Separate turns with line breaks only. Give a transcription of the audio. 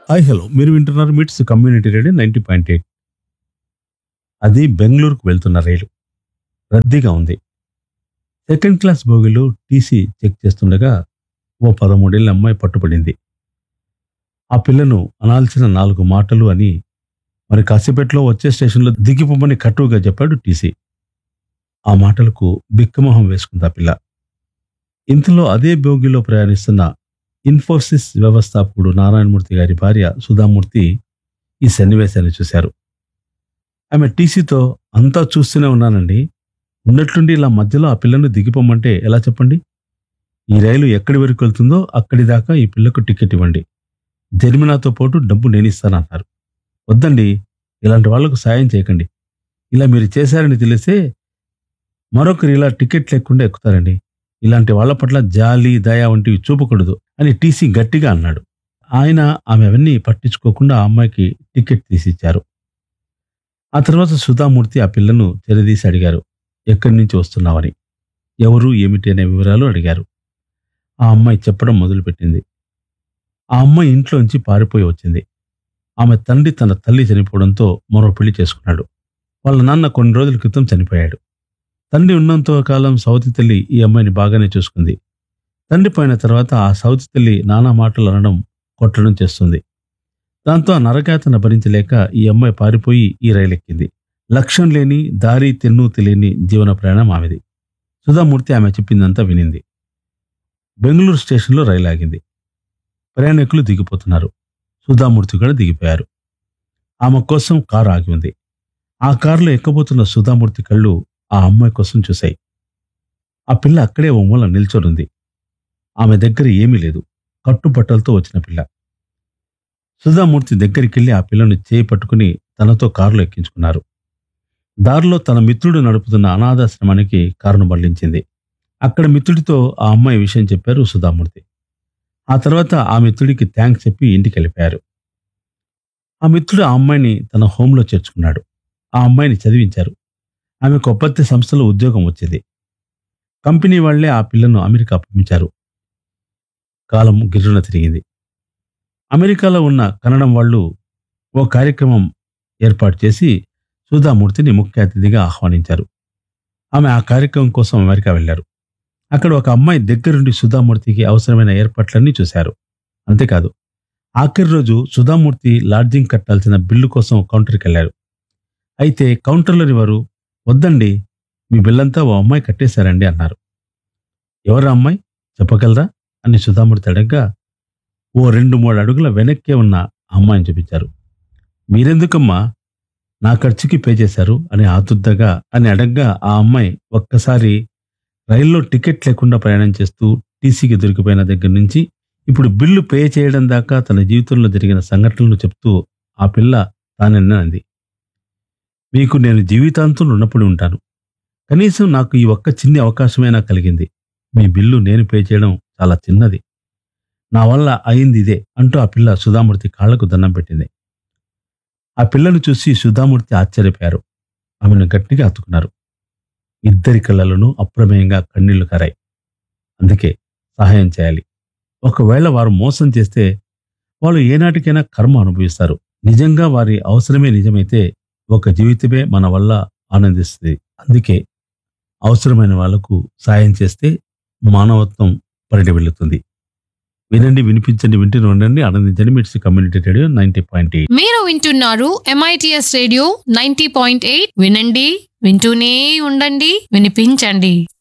hi hello మీరు వింటున్నారు MITS community radio ninety point eight అది బెంగళూరుకు వెళ్తున్న రైలు రద్దీగా ఉంది సెకండ్ క్లాస్ బోగిలో టీసీ చెక్ చేస్తుండగా ఓ పదమూడేళ్ళ అమ్మాయి పట్టుబడింది ఆ పిల్లను అనాల్సిన నాలుగు మాటలు అని మరి కాసేపట్లో వచ్చే స్టేషన్లో దిగిపోమని కట్టువుగా చెప్పాడు టీసీ ఆ మాటలకు బిక్కమొహం వేసుకుంది ఆ పిల్ల ఇంతలో అదే బోగిలో ప్రయాణిస్తున్న ఇన్ఫోసిస్ వ్యవస్థాపకుడు నారాయణమూర్తి గారి భార్య సుధామూర్తి ఈ సన్నివేశాన్ని చూశారు ఆమె టీసీతో అంతా చూస్తూనే ఉన్నానండి ఉన్నట్లుండి ఇలా మధ్యలో ఆ పిల్లను దిగిపోమంటే ఎలా చెప్పండి ఈ రైలు ఎక్కడి వరకు వెళ్తుందో అక్కడి దాకా ఈ పిల్లకు టికెట్ ఇవ్వండి జరిమినాతో పాటు డబ్బు నేను ఇస్తానన్నారు వద్దండి ఇలాంటి వాళ్లకు సాయం చేయకండి ఇలా మీరు చేశారని తెలిసే మరొకరు ఇలా టికెట్ లేకుండా ఎక్కుతారండి ఇలాంటి వాళ్ళ పట్ల జాలి దయ వంటివి చూపకూడదు అని టీసీ గట్టిగా అన్నాడు ఆయన ఆమె అవన్నీ పట్టించుకోకుండా ఆ అమ్మాయికి టికెట్ తీసిచ్చారు ఆ తర్వాత సుధామూర్తి ఆ పిల్లను చెరదీసి అడిగారు ఎక్కడి నుంచి వస్తున్నావని ఎవరు ఏమిటి అనే వివరాలు అడిగారు ఆ అమ్మాయి చెప్పడం మొదలుపెట్టింది ఆ అమ్మాయి ఇంట్లోంచి పారిపోయి వచ్చింది ఆమె తండ్రి తన తల్లి చనిపోవడంతో మరో పెళ్లి చేసుకున్నాడు వాళ్ళ నాన్న కొన్ని రోజుల క్రితం చనిపోయాడు తండ్రి ఉన్నంత కాలం సౌతి తల్లి ఈ అమ్మాయిని బాగానే చూసుకుంది తండ్రి పోయిన తర్వాత ఆ సౌతి తల్లి నానా మాటలు అనడం కొట్టడం చేస్తుంది దాంతో ఆ నరకాతన భరించలేక ఈ అమ్మాయి పారిపోయి ఈ రైలు ఎక్కింది లక్ష్యం లేని దారి తెన్ను తెలియని జీవన ప్రయాణం ఆమెది సుధామూర్తి ఆమె చెప్పిందంతా వినింది బెంగళూరు స్టేషన్లో రైలు ఆగింది ప్రయాణికులు దిగిపోతున్నారు సుధామూర్తి కూడా దిగిపోయారు ఆమె కోసం కారు ఆగి ఉంది ఆ కారులో ఎక్కబోతున్న సుధామూర్తి కళ్ళు ఆ అమ్మాయి కోసం చూశాయి ఆ పిల్ల అక్కడే ఓ మూల నిల్చొనుంది ఆమె దగ్గర ఏమీ లేదు కట్టుబట్టలతో వచ్చిన పిల్ల సుధామూర్తి దగ్గరికి వెళ్ళి ఆ పిల్లను చేయి పట్టుకుని తనతో కారులో ఎక్కించుకున్నారు దారిలో తన మిత్రుడు నడుపుతున్న అనాథాశ్రమానికి కారును మళ్లించింది అక్కడ మిత్రుడితో ఆ అమ్మాయి విషయం చెప్పారు సుధామూర్తి ఆ తర్వాత ఆ మిత్రుడికి థ్యాంక్స్ చెప్పి ఇంటికి వెళ్ళిపోయారు ఆ మిత్రుడు ఆ అమ్మాయిని తన హోంలో చేర్చుకున్నాడు ఆ అమ్మాయిని చదివించారు ఆమె కొప్పత్తి సంస్థలో ఉద్యోగం వచ్చింది కంపెనీ వాళ్లే ఆ పిల్లను అమెరికా పంపించారు కాలం గిర్రున తిరిగింది అమెరికాలో ఉన్న కన్నడం వాళ్ళు ఓ కార్యక్రమం ఏర్పాటు చేసి సుధామూర్తిని ముఖ్య అతిథిగా ఆహ్వానించారు ఆమె ఆ కార్యక్రమం కోసం అమెరికా వెళ్లారు అక్కడ ఒక అమ్మాయి దగ్గరుండి సుధామూర్తికి అవసరమైన ఏర్పాట్లన్నీ చూశారు అంతేకాదు ఆఖరి రోజు సుధామూర్తి లాడ్జింగ్ కట్టాల్సిన బిల్లు కోసం కౌంటర్కి వెళ్లారు అయితే కౌంటర్లోని వారు వద్దండి మీ బిల్లంతా ఓ అమ్మాయి కట్టేశారండి అన్నారు ఎవరు అమ్మాయి చెప్పగలరా అని సుధామూర్తి అడగ్గా ఓ రెండు మూడు అడుగుల వెనక్కే ఉన్న ఆ అమ్మాయిని చూపించారు మీరెందుకమ్మా నా ఖర్చుకి పే చేశారు అని ఆతుద్దగా అని అడగ్గా ఆ అమ్మాయి ఒక్కసారి రైల్లో టికెట్ లేకుండా ప్రయాణం చేస్తూ టీసీకి దొరికిపోయిన దగ్గర నుంచి ఇప్పుడు బిల్లు పే చేయడం దాకా తన జీవితంలో జరిగిన సంఘటనలను చెప్తూ ఆ పిల్ల తానన్నది మీకు నేను జీవితాంతం రుణపడి ఉంటాను కనీసం నాకు ఈ ఒక్క చిన్ని అవకాశమైనా కలిగింది మీ బిల్లు నేను పే చేయడం చాలా చిన్నది నా వల్ల అయింది ఇదే అంటూ ఆ పిల్ల సుధామూర్తి కాళ్లకు దండం పెట్టింది ఆ పిల్లను చూసి సుధామూర్తి ఆశ్చర్యపోయారు ఆమెను గట్టిగా హత్తుకున్నారు ఇద్దరి కళ్ళలోనూ అప్రమేయంగా కన్నీళ్లు కారాయి అందుకే సహాయం చేయాలి ఒకవేళ వారు మోసం చేస్తే వాళ్ళు ఏనాటికైనా కర్మ అనుభవిస్తారు నిజంగా వారి అవసరమే నిజమైతే ఒక జీవితమే మన వల్ల ఆనందిస్తుంది అందుకే అవసరమైన వాళ్లకు సాయం చేస్తే మానవత్వం పరిడి వెళుతుంది వినండి వినిపించండి వింటూనే ఉండండి ఆనందించండి MITS community radio ninety point eight
మీరు వింటున్నారు MITS radio ninety point eight వినండి వింటూనే ఉండండి వినిపించండి